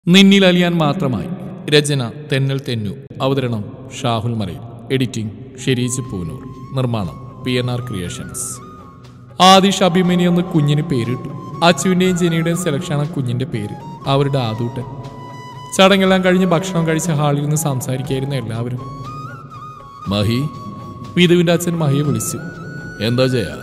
നിന്നിൽ അലിയാൻ മാത്രമായി രചന തെന്നൽ തെന്നു അവതരണം ഷാഹുൽ മലയിൽ എഡിറ്റിംഗ് ഷെരീജ് പൂനൂർ നിർമ്മാണം P N R creations Adish Abhimani എന്ന് കുഞ്ഞിന് പേരിട്ടു അച്ചുവിൻ്റെയും ജെനിയുടെയും സെലക്ഷനാണ് കുഞ്ഞിൻ്റെ പേര് അവരുടെ ആദൂട്ടൻ ചടങ്ങെല്ലാം കഴിഞ്ഞ് ഭക്ഷണം കഴിച്ച ഹാളിൽ നിന്ന് സംസാരിക്കായിരുന്നു എല്ലാവരും മഹി വിധുവിൻ്റെ അച്ഛൻ മഹിയെ വിളിച്ചു എന്താ ചെയ്യാ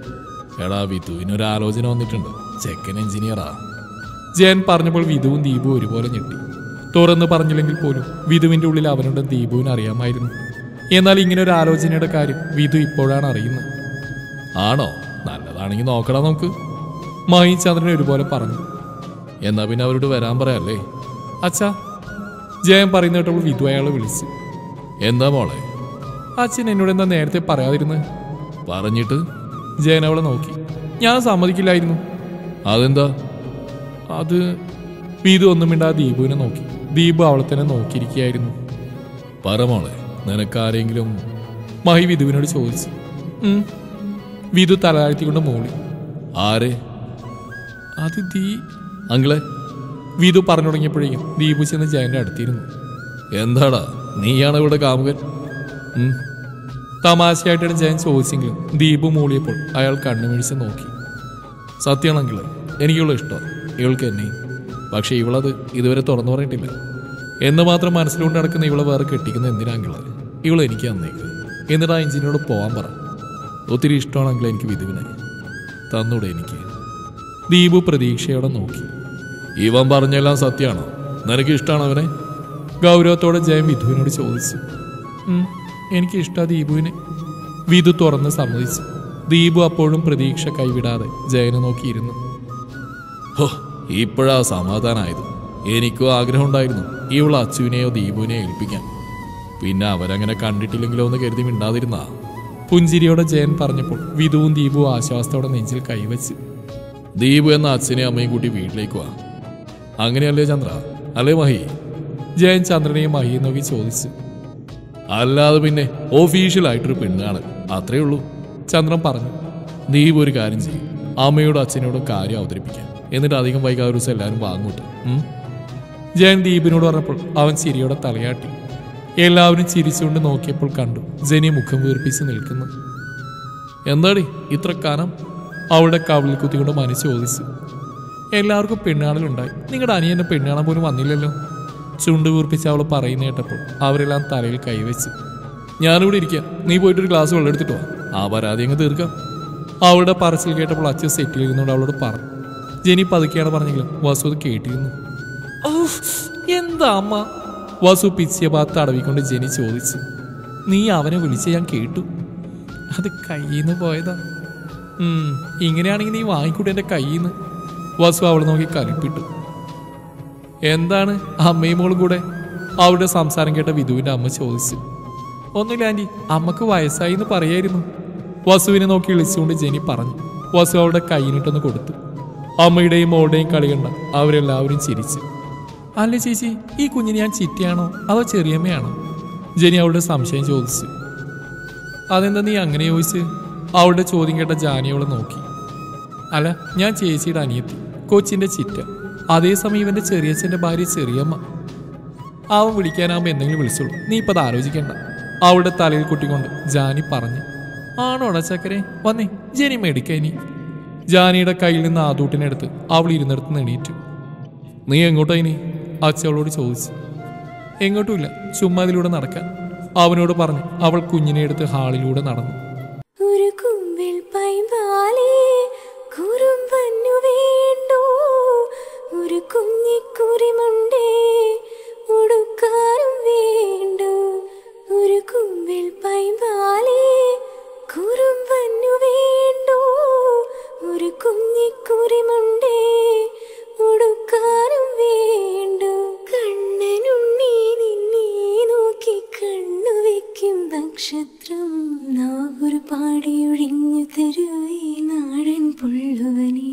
എടാ വിധുവിനൊരു ആലോചന വന്നിട്ടുണ്ട് ചെക്കൻ എഞ്ചിനീയറാ ജയൻ പറഞ്ഞപ്പോൾ വിധുവും ദീപുവും ഒരുപോലെ ഞെട്ടി തുറന്ന് പറഞ്ഞില്ലെങ്കിൽ പോലും വിധുവിന്റെ ഉള്ളിൽ അവനുടെ ദീപുവിന് അറിയാമായിരുന്നു എന്നാൽ ഇങ്ങനെ ഒരു ആലോചനയുടെ കാര്യം വിധു ഇപ്പോഴാണ് അറിയുന്നത് ആണോ നല്ലതാണെങ്കിൽ നോക്കണം നമുക്ക് മഹി ചന്ദ്രൻ ഒരുപോലെ പറഞ്ഞു എന്നാ പിന്നെ അവരോട് വരാൻ പറയാല്ലേ അച്ഛാ ജയൻ പറയുന്ന കേട്ടപ്പോൾ വിധു അയാളെ വിളിച്ചു എന്താ മോളെ അച്ഛൻ എന്നോട് എന്താ നേരത്തെ പറയാതിരുന്നത് പറഞ്ഞിട്ട് ജയൻ അവളെ നോക്കി ഞാൻ സമ്മതിക്കില്ലായിരുന്നു അതെന്താ അത് വീതു ഒന്നും മിണ്ടാ ദീപുവിനെ നോക്കി ദീപു അവളെ തന്നെ നോക്കിയിരിക്കുകയായിരുന്നു പറമോളെ നിനക്കാരെങ്കിലും മഹി വിധുവിനോട് ചോദിച്ചു "ഉം." വിധു തലതാഴ്ത്തിക്കൊണ്ട് മൂളി ആരെ അത് ദീ അങ്കിളെ വിധു പറഞ്ഞു തുടങ്ങിയപ്പോഴേക്കും ദീപു ചെന്ന് ജയന്റെ അടുത്തിരുന്നു എന്താടാ നീയാണ് ഇവിടെ കാമുകൻ ഉം. തമാശയായിട്ടാണ് ജയൻ ചോദിച്ചെങ്കിലും ദീപു മൂളിയപ്പോൾ അയാൾ കണ്ണുമിഴിച്ച് നോക്കി സത്യമാണെങ്കില് എനിക്കുള്ള ഇഷ്ടം ഇവൾക്ക് എന്നെയും പക്ഷെ ഇവളത് ഇതുവരെ തുറന്നു പറഞ്ഞിട്ടില്ല എന്ന് മാത്രം മനസ്സിലുകൊണ്ട് നടക്കുന്ന ഇവളെ വേറെ കെട്ടിക്കുന്ന എന്തിനാങ്കിള് ഇവൾ എനിക്ക് തന്നേക്ക് എന്നിട്ട് ആ എഞ്ചിനോട് പോകാൻ പറ ഒത്തിരി ഇഷ്ടമാണെങ്കിൽ എനിക്ക് വിധുവിനെ തന്നൂടെ എനിക്ക് ദീപു പ്രതീക്ഷയോടെ നോക്കി ഇവൻ പറഞ്ഞെല്ലാം സത്യമാണോ നിനക്ക് ഇഷ്ടമാണ് അവനെ ഗൗരവത്തോടെ ജയൻ വിധുവിനോട് ചോദിച്ചു "ഉം, എനിക്ക് ഇഷ്ടാ ദീപുവിനെ വിധു തുറന്ന് സമ്മതിച്ചു ദീപു അപ്പോഴും പ്രതീക്ഷ കൈവിടാതെ ജയനെ നോക്കിയിരുന്നു ഹോ ഇപ്പോഴാ സമാധാനമായത് എനിക്കും ആഗ്രഹം ഉണ്ടായിരുന്നു ഇവൾ അച്ചുവിനെയോ ദീപുവിനെയോ ഏൽപ്പിക്കാൻ പിന്നെ അവരങ്ങനെ കണ്ടിട്ടില്ലെങ്കിലോ എന്ന് കരുതി മിണ്ടാതിരുന്നാ പുഞ്ചിരിയോടെ ജയൻ പറഞ്ഞപ്പോൾ വിധുവും ദീപുവും ആശ്വാസത്തോടെ നെഞ്ചിൽ കൈവച്ച് ദീപു എന്ന അച്ഛനെയും അമ്മയും കൂട്ടി വീട്ടിലേക്ക് വാ അങ്ങനെയല്ലേ ചന്ദ്ര അല്ലേ മഹി ജയൻ ചന്ദ്രനെയും മഹിയും നോക്കി ചോദിച്ചു അല്ലാതെ പിന്നെ ഒഫീഷ്യലായിട്ടൊരു പെണ്ണാണ് അത്രേ ഉള്ളൂ ചന്ദ്രൻ പറഞ്ഞു ദീപ് ഒരു കാര്യം ചെയ്യും അമ്മയോടും അച്ഛനോടും കാര്യം അവതരിപ്പിക്കാൻ എന്നിട്ട് അധികം വൈകാതെ ഒരു ദിവസം എല്ലാവരും വാങ്ങൂട്ട് ഉം? ജയൻ ദീപിനോട് പറഞ്ഞപ്പോൾ അവൻ ചിരിയോടെ തലയാട്ടി എല്ലാവരും ചിരിച്ചുകൊണ്ട് നോക്കിയപ്പോൾ കണ്ടു ജനി മുഖം വീർപ്പിച്ച് നിൽക്കുന്നു എന്താടി ഇത്ര കാനം അവളുടെ കവിളിൽ കുത്തിക്കൊണ്ട് മനു ചോദിച്ചു എല്ലാവർക്കും പെണ്ണാണലുണ്ടായി നിങ്ങളുടെ അനിയന്റെ പെണ്ണാണാൻ പോലും വന്നില്ലല്ലോ ചുണ്ട് വീർപ്പിച്ച് അവൾ പറയുന്ന കേട്ടപ്പോൾ അവരെല്ലാം തലയിൽ കൈവച്ച് ഞാനിവിടെ ഇരിക്കാം നീ പോയിട്ടൊരു ഗ്ലാസ് വെള്ളം എടുത്തിട്ടോ ആ പരാതി അങ്ങ് തീർക്കാം അവളുടെ പറച്ചിൽ കേട്ടപ്പോൾ അച്ഛൻ സെറ്റിൽ ഇരുന്നുകൊണ്ട് അവളോട് പറഞ്ഞു ജെനി പതുക്കെയാണ് പറഞ്ഞെങ്കിലും വസു അത് കേട്ടിരുന്നു "ഔഫ്, എന്താ അമ്മ വസു പിച്ചിയ ഭാഗത്ത് തടവിക്കൊണ്ട് ജെനി ചോദിച്ചു നീ അവനെ വിളിച്ച് ഞാൻ കേട്ടു അത് കയ്യിന്ന് പോയതാ ഉം, ഇങ്ങനെയാണെങ്കിൽ നീ വാങ്ങിക്കൂടെ എൻ്റെ കയ്യിന്ന് വസു അവളെ നോക്കി കലിപ്പിട്ടു എന്താണ് അമ്മയും മോളും കൂടെ അവളുടെ സംസാരം കേട്ട വിധുവിന്റെ അമ്മ ചോദിച്ചു ഒന്നുമില്ല ആന്റി അമ്മക്ക് വയസ്സായി എന്ന് പറയായിരുന്നു വസുവിനെ നോക്കി വിളിച്ചുകൊണ്ട് ജെനി പറഞ്ഞു വസു അവളുടെ കൈയിനിട്ടൊന്ന് കൊടുത്തു അമ്മയുടെയും മോളുടെയും കളി കണ്ട അവരെല്ലാവരും ചിരിച്ചു അല്ല ചേച്ചി ഈ കുഞ്ഞിന് ഞാൻ ചിറ്റയാണോ അതോ ചെറിയമ്മയാണോ ജെനി അവളുടെ സംശയം ചോദിച്ചു അതെന്താ നീ അങ്ങനെ ചോദിച്ച് അവളുടെ ചോദ്യം കേട്ട ജാനി അവളെ നോക്കി അല്ല ഞാൻ ചേച്ചിയുടെ അനിയത്തി കൊച്ചിന്റെ ചിറ്റ അതേസമയം ഇവന്റെ ചെറിയച്ഛന്റെ ഭാര്യ ചെറിയമ്മ അവൻ വിളിക്കാനാവുമ്പോ എന്തെങ്കിലും വിളിച്ചോളൂ നീ ഇപ്പൊ അത് ആലോചിക്കണ്ട അവളുടെ തലയിൽ കുട്ടിക്കൊണ്ട് ജാനി പറഞ്ഞു ആണോടാ ചക്കരെ വന്നേ ജനി മേടിക്ക ഇനി ജാനിയുടെ കയ്യിൽ നിന്ന് ആദൂട്ടിനെടുത്ത് അവൾ ഇരുന്നിടത്ത് എണീറ്റു നീ എങ്ങോട്ടാ ഇനി അച്ഛ അവളോട് ചോദിച്ചു എങ്ങോട്ടുമില്ല ചുമ്മാ ഇതിലൂടെ നടക്കാൻ അവനോട് പറഞ്ഞു അവൾ കുഞ്ഞിനെ എടുത്ത് ഹാളിലൂടെ നടന്നു ഒരു കുമ്പിൽ പൈമ്പാലേ കുറുമ്പന്നു വേണ്ടു ഒരു കുഞ്ഞിക്കുറിമുണ്ടേ ഉടുക്കാനും വേണ്ടു ഒരു കുമ്പിൽ പൈമ്പാലേ കുറുമ്പന്നു വേണ്ടു ഒരു കുഞ്ഞിക്കുറിമുണ്ടേ ഉടുക്കാനും വേണ്ടു കണ്ണനുണ്ണി നിന്നെ നോക്കി കണ്ണു വെക്കും നക്ഷത്രം നാവൊരു പാടിയൊഴിഞ്ഞു തരുവേ നാടൻ പുള്ളുവനെ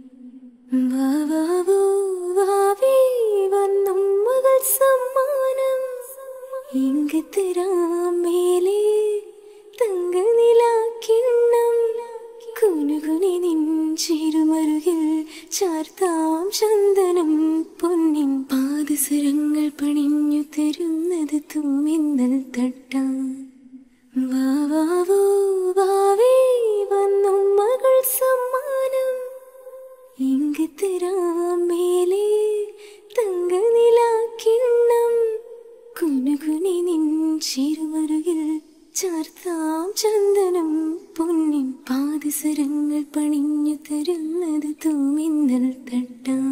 വാവാവോ വാവേ വന്നും മകൾ സമ്മാനം ഇങ്ങ് തരാം മേലെ തങ്ക നിലാക്കിണ്ണം കുനുകുനി നിൻ ചിരുമരുകിൽ ചാർത്താം ചന്ദനം പൊന്നിൻ പാദ പണിഞ്ഞു തരുന്നത് തൂമിന്നൽ തട്ടാം വാവാവോ വാവേ വന്നു മകൾ സമ്മാനം ഇങ്ങ് തരാം മേലെ തങ്ക നിലാക്കിണ്ണം കുനുകുനി നിൻ ചിരുമരുകിൽ ചാർത്താം ചന്ദനം പൊന്നിൻ പാദസരങ്ങൾ പണിഞ്ഞു തരുന്നത് തൂമിന്നൽ തട്ടാം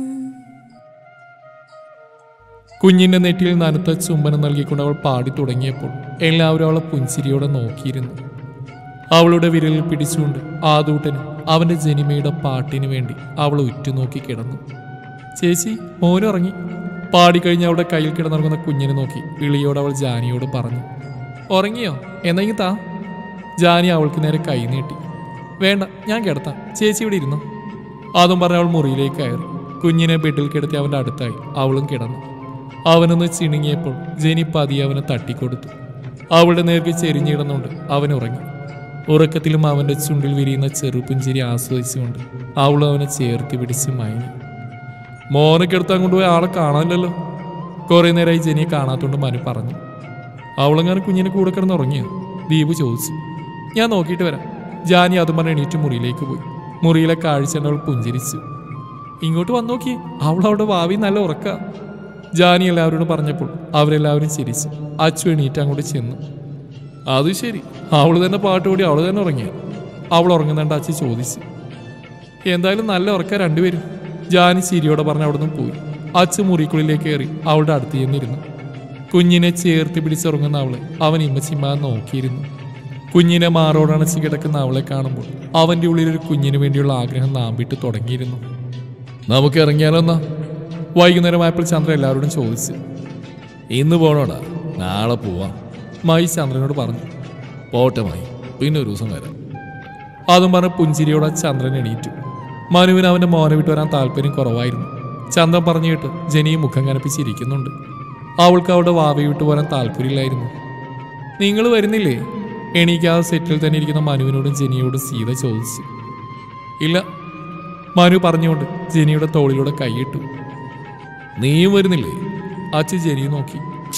കുഞ്ഞിന്റെ നെറ്റിയിൽ നനുത്ത ചുംബനം നൽകിക്കൊണ്ട് അവൾ പാടി തുടങ്ങിയപ്പോൾ എല്ലാവരും അവളെ പുഞ്ചിരിയോടെ നോക്കിയിരുന്നു അവളുടെ വിരലിൽ പിടിച്ചുകൊണ്ട് ആദൂട്ടനും അവന്റെ ജനിമയുടെ പാട്ടിനു വേണ്ടി അവൾ ഉറ്റുനോക്കി കിടന്നു ചേച്ചി മോനുറങ്ങി പാടിക്കഴിഞ്ഞ് അവളുടെ കയ്യിൽ കിടന്നിറങ്ങുന്ന കുഞ്ഞിനെ നോക്കി ഇളിയോട് അവൾ ജാനിയോട് പറഞ്ഞു ഉറങ്ങിയോ എന്നെങ്കിൽ താ ജാനി അവൾക്ക് നേരെ കൈ നീട്ടി വേണ്ട ഞാൻ കിടത്താം ചേച്ചി ഇവിടെ ഇരുന്നോ അതും പറഞ്ഞ് അവൾ മുറിയിലേക്ക് കയറി കുഞ്ഞിനെ ബെഡിൽ കിടത്തി അവൻ്റെ അടുത്തായി അവളും കിടന്നു അവനൊന്ന് ചിണുങ്ങിയപ്പോൾ ജെനി പതി അവനെ തട്ടിക്കൊടുത്തു അവളുടെ നേർക്ക് ചെരിഞ്ഞിടന്നുകൊണ്ട് അവൻ ഉറങ്ങി ഉറക്കത്തിലും അവന്റെ ചുണ്ടിൽ വിരിയുന്ന ചെറുപുഞ്ചിരി ആസ്വദിച്ചുകൊണ്ട് അവൾ അവനെ ചേർത്ത് പിടിച്ച് മയങ്ങി മോനെ കിടത്താൻ കൊണ്ടുപോയ ആളെ കാണാനില്ലല്ലോ കുറെ നേരമായി ജെനിയെ കാണാത്തോണ്ട് മനു പറഞ്ഞു അവളെങ്ങനെ കുഞ്ഞിനെ കൂടെ കിടന്ന് ഉറങ്ങിയോ ദീപ് ചോദിച്ചു ഞാൻ നോക്കിയിട്ട് വരാം ജാനി അതും പറഞ്ഞ് എണീറ്റ് മുറിയിലേക്ക് പോയി മുറിയിലെ കാഴ്ച കണ്ട് അവൾ പുഞ്ചിരിച്ചു ഇങ്ങോട്ട് വന്നു നോക്കി അവൾ അവിടെ വാവി നല്ല ഉറക്ക ജാനി എല്ലാവരോടും പറഞ്ഞപ്പോൾ അവരെല്ലാവരും ചിരിച്ചു അച്ചു എണീറ്റ് അങ്ങോട്ട് ചെന്നു അത് ശരി അവൾ തന്നെ പാട്ട് കൂടി അവൾ തന്നെ ഉറങ്ങിയ അവൾ ഉറങ്ങുന്നുണ്ട് അച്ഛൻ ചോദിച്ചു എന്തായാലും നല്ല ഉറക്ക രണ്ടുപേരും ജാനി ചിരിയോടെ പറഞ്ഞ് അവിടെ നിന്ന് പോയി അച്ഛൻ മുറിക്കുള്ളിലേക്ക് കയറി അവളുടെ അടുത്ത് ചെന്നിരുന്നു കുഞ്ഞിനെ ചേർത്ത് പിടിച്ചുറങ്ങുന്ന അവളെ അവൻ ഇമ്മച്ചിമ്മ നോക്കിയിരുന്നു കുഞ്ഞിനെ മാറോടണച്ച് കിടക്കുന്ന അവളെ കാണുമ്പോൾ അവന്റെ ഉള്ളിൽ ഒരു കുഞ്ഞിന് വേണ്ടിയുള്ള ആഗ്രഹം നാമ്പിട്ട് തുടങ്ങിയിരുന്നു നമുക്ക് ഇറങ്ങിയാലോ എന്നാ വൈകുന്നേരമായപ്പോൾ ചന്ദ്രൻ എല്ലാവരോടും ചോദിച്ചു ഇന്ന് പോണോടാ നാളെ പോവാം മായി ചന്ദ്രനോട് പറഞ്ഞു പോട്ടെ മായി പിന്നെ ഒരു ദിവസം വരാം അതും പറഞ്ഞ് പുഞ്ചിരിയോടെ ചന്ദ്രൻ എണീറ്റു മനുവിന് അവന്റെ മോനെ വിട്ട് വരാൻ താല്പര്യം കുറവായിരുന്നു ചന്ദ്രൻ പറഞ്ഞു കേട്ട് ജനിയും മുഖം കനപ്പിച്ചിരിക്കുന്നുണ്ട് അവൾക്ക് അവളുടെ വാവയെ വിട്ട് പോരാൻ താല്പര്യമില്ലായിരുന്നു നിങ്ങൾ വരുന്നില്ലേ എണീക്കാതെ സെറ്റിൽ തന്നെ ഇരിക്കുന്ന മനുവിനോടും ജനിയോടും സീത ചോദിച്ചു ഇല്ല മനു പറഞ്ഞുകൊണ്ട് ജനിയുടെ തോളിലൂടെ കൈയിട്ടു നീയും വരുന്നില്ലേ അച്ഛൻ ജനിയെ നോക്കി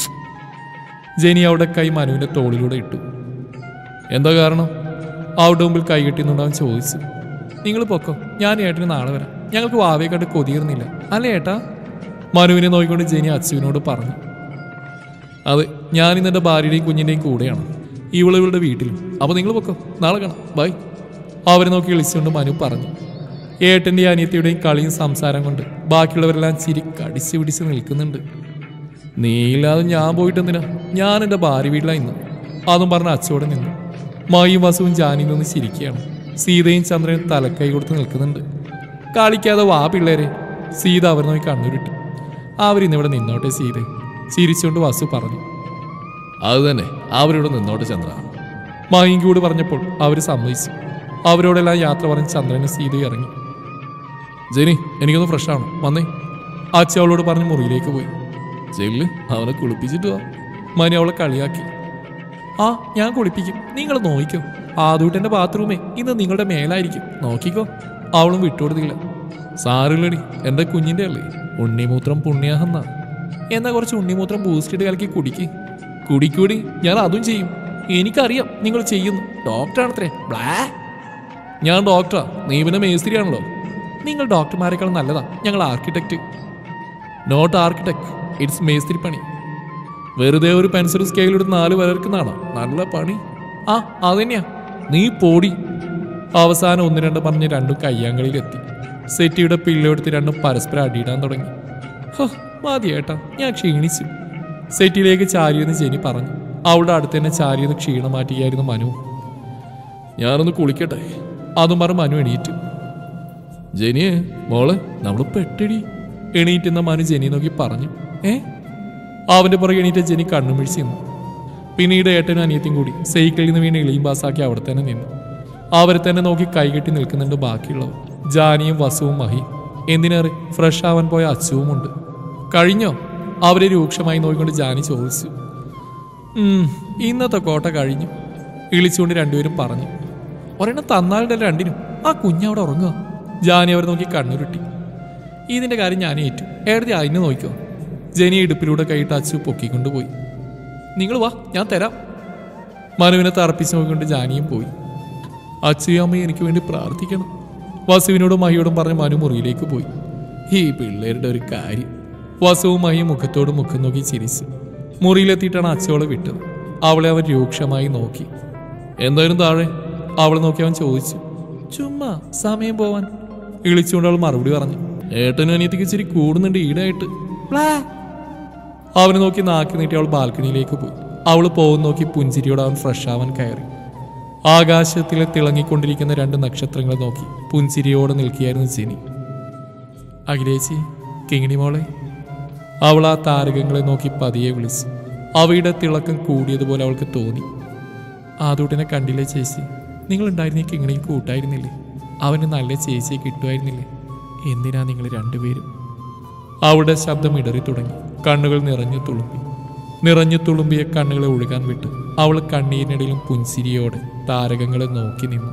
ജനി അവിടെ കൈ മനുവിന്റെ തോളിലൂടെ ഇട്ടു എന്താ കാരണം അവിടെ മുമ്പിൽ കൈ കെട്ടിന്നുണ്ട് അവൻ ചോദിച്ചു നിങ്ങൾ പൊക്കോ ഞാൻ ഏട്ടന് നാളെ വരാം ഞങ്ങൾക്ക് വാവയെ കണ്ട് കൊതിയിരുന്നില്ല അല്ലേ ഏട്ടാ മനുവിനെ നോക്കിക്കൊണ്ട് ജനി അച്ചുവിനോട് പറഞ്ഞു അതെ ഞാൻ ഇന്ന് എൻ്റെ ഭാര്യയുടെയും കുഞ്ഞിൻ്റെയും കൂടെയാണ് ഇവള് ഇവളുടെ വീട്ടിലും അപ്പോൾ നിങ്ങൾ പൊക്കോ നാളെ കാണാം ബൈ അവരെ നോക്കി വിളിച്ചുകൊണ്ട് മനു പറഞ്ഞു ഏട്ടൻ്റെയും അനിയത്തിയുടെയും കളിയും സംസാരം കൊണ്ട് ബാക്കിയുള്ളവരെല്ലാം ചിരി കടിച്ചു പിടിച്ച് നിൽക്കുന്നുണ്ട് നീയില്ലാതെ ഞാൻ പോയിട്ട് എന്തിനാ ഞാൻ എൻ്റെ ഭാര്യ വീട്ടിലാണ് ഇന്ന് അതും പറഞ്ഞ അച്ചോടെ നിന്നു മായും വസുവും ജാനിയിൽ നിന്ന് ചിരിക്കുകയാണ് സീതയും ചന്ദ്രനും തലക്കൈ കൊടുത്ത് നിൽക്കുന്നുണ്ട് കളിക്കാതെ വാ പിള്ളേരെ സീത അവർ നോക്കി കണ്ണുരുട്ടി അവരിന്നിവിടെ നിന്നോട്ടെ സീത ചിരിച്ചുകൊണ്ട് വസു പറഞ്ഞു അത് തന്നെ അവരിവിടെ നിന്നോട്ടെ ചന്ദ്ര മായും കൂടി പറഞ്ഞപ്പോൾ അവർ സമ്മതിച്ചു അവരോടെല്ലാം യാത്ര പറഞ്ഞ് ചന്ദ്രനും സീതയും ഇറങ്ങി ജെനി എനിക്കൊന്ന് ഫ്രഷ് ആണോ വന്നേ അച്ഛ അവളോട് പറഞ്ഞ് മുറിയിലേക്ക് പോയി ചെല്ല് അവനെ കുളിപ്പിച്ചിട്ട് വാ മനി അവളെ കളിയാക്കി ആ ഞാൻ കുളിപ്പിക്കും നിങ്ങൾ നോക്കിക്കോ ആദൂട്ടന്റെ ബാത്റൂമേ ഇന്ന് നിങ്ങളുടെ മേലായിരിക്കും നോക്കിക്കോ അവളും വിട്ടുകൊടുത്തില്ല സാറില്ലടി എന്റെ കുഞ്ഞിന്റെ അല്ലേ ഉണ്ണിമൂത്രം പുണ്യാഹെന്നാ എന്നാ കുറച്ച് ഉണ്ണിമൂത്രം ബൂസ്റ്റ് ഇട്ട് കലക്കി കുടിക്ക് കുടിക്കൂടി ഞാൻ അതും ചെയ്യും എനിക്കറിയാം നിങ്ങൾ ചെയ്യുന്നു ഡോക്ടറാണത്രേ ബ്ലാ ഞാൻ ഡോക്ടറാ നീ പിന്നെ മേസ്ത്രിയാണല്ലോ നിങ്ങൾ ഡോക്ടർമാരെക്കാൾ നല്ലതാ ഞങ്ങൾ ആർക്കിടെക്റ്റ് നോട്ട് ആർക്കിടെക്ട് ഇറ്റ്സ് മേസ്ത്രി പണി വെറുതെ ഒരു പെൻസിൽ സ്കെയിൽ എടുത്ത് നാല് വരർക്കുന്നതാണോ നല്ല പണി ആ അതന്നെയാ നീ പോടി അവസാനം ഒന്ന് രണ്ട് പറഞ്ഞ് രണ്ടും കയ്യാങ്കളിയിലെത്തി സെറ്റിയുടെ പിള്ളയെടുത്ത് രണ്ടും പരസ്പരം അടിയിടാൻ തുടങ്ങി ഹോ മതി ഏട്ടാ ഞാൻ ക്ഷീണിച്ചു സെറ്റിയിലേക്ക് ചാരിയെന്ന് ജെനി പറഞ്ഞു അവളുടെ അടുത്ത് തന്നെ ചാരിയെന്ന് ക്ഷീണം മാറ്റുകയായിരുന്നു മനു ഞാനൊന്ന് കുളിക്കട്ടെ അതും പറഞ്ഞ് മനു എണീറ്റു ജനിയെ മോളെ നമ്മൾ പെട്ടടി എണീറ്റുന്ന മനു ജനി നോക്കി പറഞ്ഞു ഏ അവന്റെ പുറകെ എണീറ്റ ജനി കണ്ണുമിഴിച്ച് നിന്നു പിന്നീട് ഏട്ടനും അനിയത്തിയും കൂടി സൈക്കിളിൽ നിന്ന് വീണ് ഇളിയും പാസ്സാക്കി അവിടെ തന്നെ നിന്നു അവരെ തന്നെ നോക്കി കൈകെട്ടി നിൽക്കുന്നുണ്ട് ബാക്കിയുള്ളവർ ജാനിയും വസുവും മഹി എന്തിനേറെ ഫ്രഷ് ആവാൻ പോയ അച്ചുവുമുണ്ട് കഴിഞ്ഞോ അവരെ രൂക്ഷമായി നോക്കിക്കൊണ്ട് ജാനി ചോദിച്ചു "ഉം, ഇന്നത്തെ കോട്ട കഴിഞ്ഞു ഇളിച്ചുകൊണ്ട് രണ്ടുപേരും പറഞ്ഞു ഒരെണ്ണം തന്നാളുടെ രണ്ടിനും ആ കുഞ്ഞവിടെ ഉറങ്ങുക ജാനി അവരെ നോക്കി കണ്ണുരുട്ടി ഇതിന്റെ കാര്യം ഞാൻ ഏറ്റു ഏടത്തി അതിനെ നോക്കിക്കോ ജനി ഇടുപ്പിലൂടെ കൈയിട്ട് അച്ചു പൊക്കിക്കൊണ്ടുപോയി നിങ്ങൾ വാ ഞാൻ തരാം മനുവിനെ തറപ്പിച്ച് നോക്കിക്കൊണ്ട് ജാനിയും പോയി അച്ചുയും അമ്മയും എനിക്ക് വേണ്ടി പ്രാർത്ഥിക്കണം വസുവിനോടും മഹിയോടും പറഞ്ഞ് മനു മുറിയിലേക്ക് പോയി ഈ പിള്ളേരുടെ ഒരു കാര്യം വസുവും മഹിയും മുഖത്തോട് മുഖം നോക്കി ചിരിച്ചു മുറിയിലെത്തിയിട്ടാണ് അച്ചോളെ വിട്ടത് അവളെ അവൻ രൂക്ഷമായി നോക്കി എന്തായാലും താഴെ അവളെ നോക്കി അവൻ ചോദിച്ചു ചുമ്മാ സമയം പോവാൻ ഇളിച്ചുകൊണ്ട് അവൾ മറുപടി പറഞ്ഞു ഏട്ടനും അനിയത്തിക്ക് ഇച്ചിരി കൂടുന്നുണ്ട് ഈടായിട്ട് അവനെ നോക്കി നാക്കി നീട്ടി അവൾ ബാൽക്കണിയിലേക്ക് പോയി അവൾ പോകുന്ന നോക്കി പുഞ്ചിരിയോടെ അവൻ ഫ്രഷ് ആവാൻ കയറി ആകാശത്തിലെ തിളങ്ങിക്കൊണ്ടിരിക്കുന്ന രണ്ട് നക്ഷത്രങ്ങളെ നോക്കി പുഞ്ചിരിയോടെ നിൽക്കുകയായിരുന്നു ജെനി അഖിലേച്ചി കിങ്ങിണി മോളെ അവൾ ആ താരകങ്ങളെ നോക്കി പതിയെ വിളിച്ചു അവയുടെ തിളക്കം കൂടിയതുപോലെ അവൾക്ക് തോന്നി ആദൂട്ടിനെ കണ്ടില്ലേ ചേച്ചി നിങ്ങൾ ഉണ്ടായിരുന്ന കിങ്ങിണിയും കൂട്ടായിരുന്നില്ലേ അവന് നല്ല ചേച്ചിയെ കിട്ടുമായിരുന്നില്ലേ എന്തിനാ നിങ്ങൾ രണ്ടുപേരും അവളുടെ ശബ്ദം ഇടറി തുടങ്ങി കണ്ണുകൾ നിറഞ്ഞു തുളുമ്പി നിറഞ്ഞു തുളുമ്പിയ കണ്ണുകളെ ഒഴുകാൻ വിട്ട് അവൾ കണ്ണീരിനിടയിലും പുൻസിരിയോടെ താരകങ്ങളെ നോക്കി നിന്നു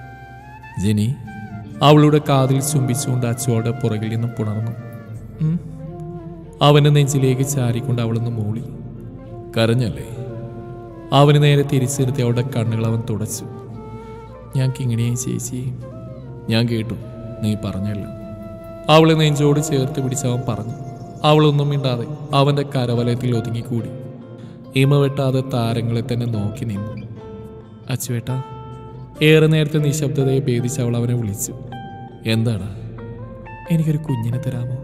ജെനി അവളുടെ കാതിൽ ചുംബിച്ചുകൊണ്ട് അച്ചുവളുടെ പുറകിൽ നിന്നും പുണർന്നു ഉം. അവന്റെ നെഞ്ചിലേക്ക് ചാരിക്കൊണ്ട് അവളൊന്ന് മൂളി കരഞ്ഞല്ലേ അവന് നേരെ തിരിച്ചിരുത്തി അവളുടെ കണ്ണുകൾ അവൻ തുടച്ചു ഞാൻ കിങ്ങിണിയെയും ചേച്ചിയെയും ഞാൻ കേട്ടു നീ പറഞ്ഞല്ലോ അവളെ നെഞ്ചോട് ചേർത്ത് പിടിച്ച് അവൻ പറഞ്ഞു അവളൊന്നും മിണ്ടാതെ അവന്റെ കരവലയത്തിൽ ഒതുങ്ങിക്കൂടി ഇമ വെട്ടാതെ താരങ്ങളെ തന്നെ നോക്കി നിന്നു അച്ചുവേട്ട ഏറെ നേരത്തെ നിശബ്ദതയെ ഭേദിച്ച് അവൾ അവനെ വിളിച്ചു എന്താണ് എനിക്കൊരു കുഞ്ഞിനെ തരാമോ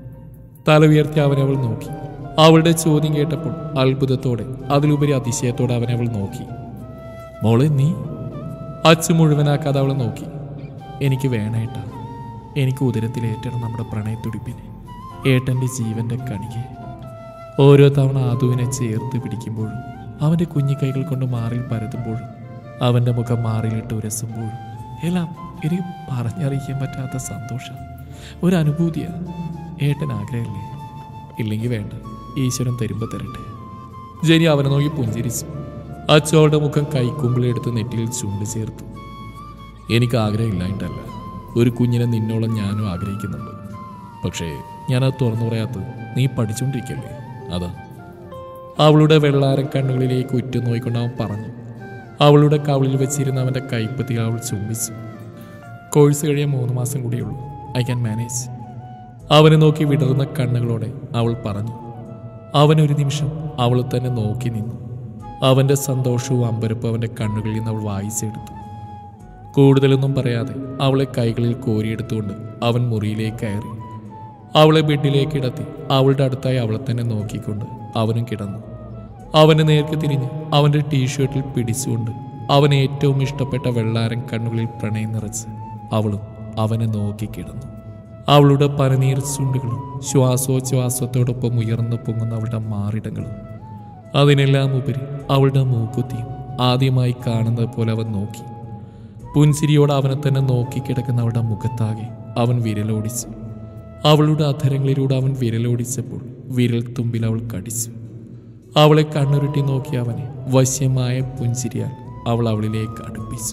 തല ഉയർത്തി അവനെ അവൾ നോക്കി അവളുടെ ചോദ്യം കേട്ടപ്പോൾ അത്ഭുതത്തോടെ അതിലുപരി അതിശയത്തോടെ അവനെ അവൾ നോക്കി മോളെ നീ അച്ചു മുഴുവനാക്കാതെ അവളെ നോക്കി എനിക്ക് വേണേട്ട എനിക്ക് ഉദരത്തിലേറ്റണം നമ്മുടെ പ്രണയത്തുടിപ്പിനെ ഏട്ടൻ്റെ ജീവന്റെ കണികെ ഓരോ തവണ ആദുവിനെ ചേർത്ത് പിടിക്കുമ്പോഴും അവൻ്റെ കുഞ്ഞിക്കൈകൾ കൊണ്ട് മാറിൽ പരതുമ്പോഴും അവൻ്റെ മുഖം മാറിലിട്ട് ഉരസുമ്പോഴും എല്ലാം എനിക്ക് പറഞ്ഞറിയിക്കാൻ പറ്റാത്ത സന്തോഷം ഒരു അനുഭൂതിയാണ് ഏട്ടൻ ആഗ്രഹമില്ലേ ഇല്ലെങ്കിൽ വേണ്ട ഈശ്വരൻ തരുമ്പോൾ തരട്ടെ ജനി അവനെ നോക്കി പുഞ്ചിരിച്ചു അച്ചോളുടെ മുഖം കൈക്കുമ്പിളെടുത്ത് നെറ്റിയിൽ ചൂണ്ട് ചേർത്തു എനിക്ക് ആഗ്രഹമില്ലായിട്ടല്ല ഒരു കുഞ്ഞിനെ നിന്നോളം ഞാനും ആഗ്രഹിക്കുന്നുണ്ട് പക്ഷേ ഞാനത് തുറന്നു പറയാത്തത് നീ പഠിച്ചുകൊണ്ടിരിക്കല്ലേ അതാ അവളുടെ വെള്ളാരം കണ്ണുകളിലേക്ക് ഉറ്റുനോയിക്കൊണ്ട് അവൻ പറഞ്ഞു അവളുടെ കവിളിൽ വെച്ചിരുന്ന അവൻ്റെ കൈപ്പത്തി അവൾ ചുംബിച്ചു കോഴ്സ് കഴിയാൻ മൂന്ന് മാസം കൂടിയുള്ളൂ ഐ ക്യാൻ മാനേജ് അവനെ നോക്കി വിടർന്ന കണ്ണുകളോടെ അവൾ പറഞ്ഞു അവനൊരു നിമിഷം അവൾ തന്നെ നോക്കി നിന്നു അവൻ്റെ സന്തോഷവും അമ്പരപ്പും അവൻ്റെ കണ്ണുകളിൽ നിന്ന് അവൾ വായിച്ചെടുത്തു കൂടുതലൊന്നും പറയാതെ അവളെ കൈകളിൽ കോരിയെടുത്തുകൊണ്ട് അവൻ മുറിയിലേക്ക് കയറി അവളെ ബെഡിലേക്ക് കിടത്തി അവളുടെ അടുത്തായി അവളെ തന്നെ നോക്കിക്കൊണ്ട് അവനും കിടന്നു അവന് നേർക്ക് തിരിഞ്ഞ് അവൻ്റെ ടീഷർട്ടിൽ പിടിച്ചുകൊണ്ട് അവൻ ഏറ്റവും ഇഷ്ടപ്പെട്ട വെള്ളാരം കണ്ണുകളിൽ പ്രണയം നിറച്ച് അവളും അവനെ നോക്കി കിടന്നു അവളുടെ പനനീർ ചുണ്ടുകളും ശ്വാസോച്ഛ്വാസത്തോടൊപ്പം ഉയർന്നു പൊങ്ങുന്ന അവളുടെ മാറിടങ്ങളും അതിനെല്ലാം ഉപരി അവളുടെ മൂക്കുത്തിയും ആദ്യമായി കാണുന്നത് പോലെ അവൻ നോക്കി പുൻസിരിയോട് അവനെ തന്നെ നോക്കി കിടക്കുന്ന അവളുടെ മുഖത്താകെ അവൻ വിരലോടിച്ചു അവളുടെ അധരങ്ങളിലൂടെ അവൻ വിരലോടിച്ചപ്പോൾ വിരൽ തുമ്പിൽ അവൾ കടിച്ചു അവളെ കണ്ണുരുട്ടി നോക്കി അവനെ വശ്യമായ പുഞ്ചിരിയാൽ അവൾ അവളിലേക്ക് അടുപ്പിച്ചു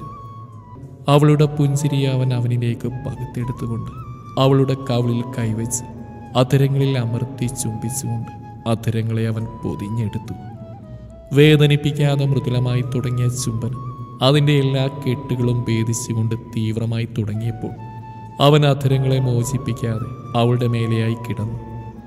അവളുടെ പുഞ്ചിരിയെ അവൻ അവനിലേക്ക് പകുത്തെടുത്തുകൊണ്ട് അവളുടെ കവിളിൽ കൈവച്ച് അധരങ്ങളിൽ അമർത്തി ചുംബിച്ചുകൊണ്ട് അധരങ്ങളെ അവൻ പൊതിഞ്ഞെടുത്തു വേദനിപ്പിക്കാതെ മൃദുലമായി തുടങ്ങിയ ചുംബനം അതിൻ്റെ എല്ലാ കെട്ടുകളും ഭേദിച്ചുകൊണ്ട് തീവ്രമായി തുടങ്ങിയപ്പോൾ അവൻ അധരങ്ങളെ മോചിപ്പിക്കാതെ അവളുടെ മേലെയായി കിടന്നു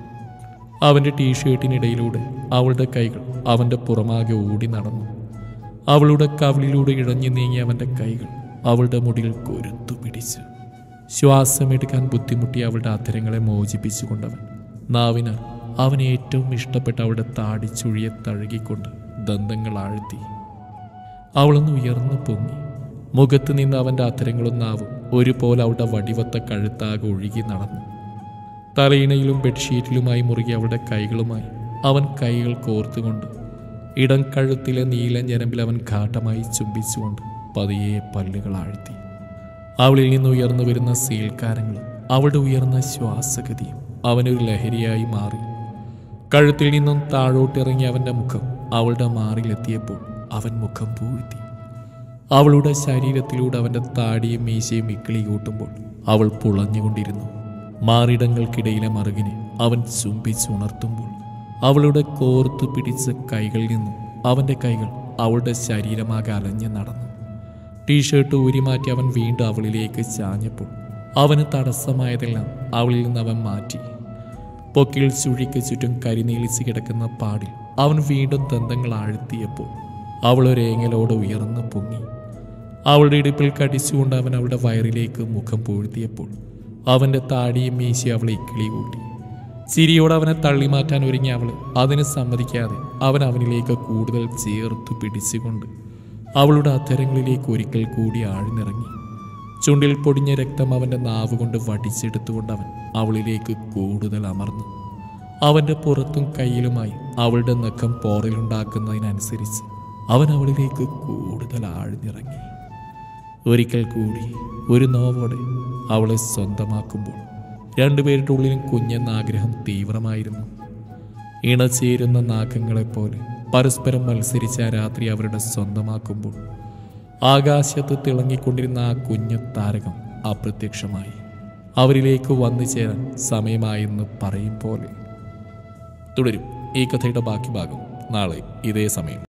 അവൻ്റെ ടീഷർട്ടിനിടയിലൂടെ അവളുടെ കൈകൾ അവൻ്റെ പുറമാകെ ഓടി നടന്നു അവളുടെ കവിളിലൂടെ ഇഴഞ്ഞു നീങ്ങിയ അവൻ്റെ കൈകൾ അവളുടെ മുടിയിൽ കൊരുത്തു പിടിച്ചു ശ്വാസമെടുക്കാൻ ബുദ്ധിമുട്ടി അവളുടെ അധരങ്ങളെ മോചിപ്പിച്ചുകൊണ്ടവൻ നാവിനാൽ അവൻ ഏറ്റവും ഇഷ്ടപ്പെട്ട അവളുടെ താടിച്ചുഴിയെ തഴുകിക്കൊണ്ട് ദന്തങ്ങൾ ആഴ്ത്തി അവളൊന്ന് ഉയർന്നു പൊങ്ങി മുഖത്ത് നിന്ന് അവൻ്റെ അധരങ്ങളും നാവും ഒരുപോലെ അവളുടെ വടിവത്ത കഴുത്താകെ ഒഴുകി നടന്നു തലയിണയിലും ബെഡ്ഷീറ്റിലുമായി മുറുകി അവളുടെ കൈകളുമായി അവൻ കൈകൾ കോർത്തുകൊണ്ട് ഇടം കഴുത്തിലെ നീല ഞരമ്പിൽ അവൻ ഘാട്ടമായി ചുംബിച്ചുകൊണ്ട് പതിയെ പല്ലുകൾ ആഴ്ത്തി അവളിൽ നിന്ന് ഉയർന്നു വരുന്ന സീൽക്കാരങ്ങളും അവളുടെ ഉയർന്ന ശ്വാസഗതിയും അവനൊരു ലഹരിയായി മാറി കഴുത്തിൽ നിന്നും താഴോട്ടിറങ്ങി അവൻ്റെ മുഖം അവളുടെ മാറിലെത്തിയപ്പോൾ അവൻ മുഖം പൂഴ്ത്തി അവളുടെ ശരീരത്തിലൂടെ അവൻ്റെ താടിയും മീശയും ഇക്കിളി കൂട്ടുമ്പോൾ അവൾ പുളഞ്ഞുകൊണ്ടിരുന്നു മാറിടങ്ങൾക്കിടയിലെ മറുകിനെ അവൻ ചുംബിച്ചുണർത്തുമ്പോൾ അവളുടെ കോർത്തു പിടിച്ച കൈകളിൽ നിന്നും അവൻ്റെ കൈകൾ അവളുടെ ശരീരമാകെ അലഞ്ഞ് നടന്നു ടീഷർട്ട് ഊരിമാറ്റി അവൻ വീണ്ടും അവളിലേക്ക് ചാഞ്ഞപ്പോൾ അവന് തടസ്സമായതെല്ലാം അവളിൽ നിന്ന് അവൻ മാറ്റി പൊക്കിൽ ചുഴിക്ക് ചുറ്റും കരിനീലിച്ച് കിടക്കുന്ന പാടിൽ അവൻ വീണ്ടും ദന്തങ്ങൾ ആഴ്ത്തിയപ്പോൾ അവൾ ഒരു ഏങ്ങലോടെ ഉയർന്നു പൊങ്ങി അവളുടെ ഇടുപ്പിൽ കടിച്ചുകൊണ്ട് അവൻ അവളുടെ വയറിലേക്ക് മുഖം പൂഴ്ത്തിയപ്പോൾ അവൻ്റെ താടിയും മീശി അവളെ ഇക്കിളി കൂട്ടി ചിരിയോടെ അവനെ തള്ളിമാറ്റാൻ ഒരുങ്ങി അവൾ അതിന് സമ്മതിക്കാതെ അവൻ അവനിലേക്ക് കൂടുതൽ ചേർത്തു പിടിച്ചുകൊണ്ട് അവളുടെ അധരങ്ങളിലേക്ക് ഒരിക്കൽ കൂടി ആഴ്ന്നിറങ്ങി ചുണ്ടിൽ പൊടിഞ്ഞ രക്തം അവൻ്റെ നാവ് കൊണ്ട് വടിച്ചെടുത്തുകൊണ്ട് അവൻ അവളിലേക്ക് കൂടുതൽ അമർന്നു അവൻ്റെ പുറത്തും കയ്യിലുമായി അവളുടെ നഖം പോറലുണ്ടാക്കുന്നതിനനുസരിച്ച് അവൻ അവളിലേക്ക് കൂടുതൽ ആഴ്ന്നിറങ്ങി ഒരിക്കൽ കൂടി ഒരു നോവോടെ അവളെ സ്വന്തമാക്കുമ്പോൾ രണ്ടുപേരുടെ ഉള്ളിലും കുഞ്ഞെന്ന ആഗ്രഹം തീവ്രമായിരുന്നു ഇണചേരുന്ന നാഗങ്ങളെപ്പോലെ പരസ്പരം മത്സരിച്ച ആ രാത്രി അവരുടെ സ്വന്തമാക്കുമ്പോൾ ആകാശത്ത് തിളങ്ങിക്കൊണ്ടിരുന്ന ആ കുഞ്ഞു താരകം അപ്രത്യക്ഷമായി അവരിലേക്ക് വന്നു ചേരാൻ സമയമായെന്ന് പറയും പോലെ തുടരും ഈ കഥയുടെ ബാക്കി ഭാഗം നാളെ ഇതേ സമയം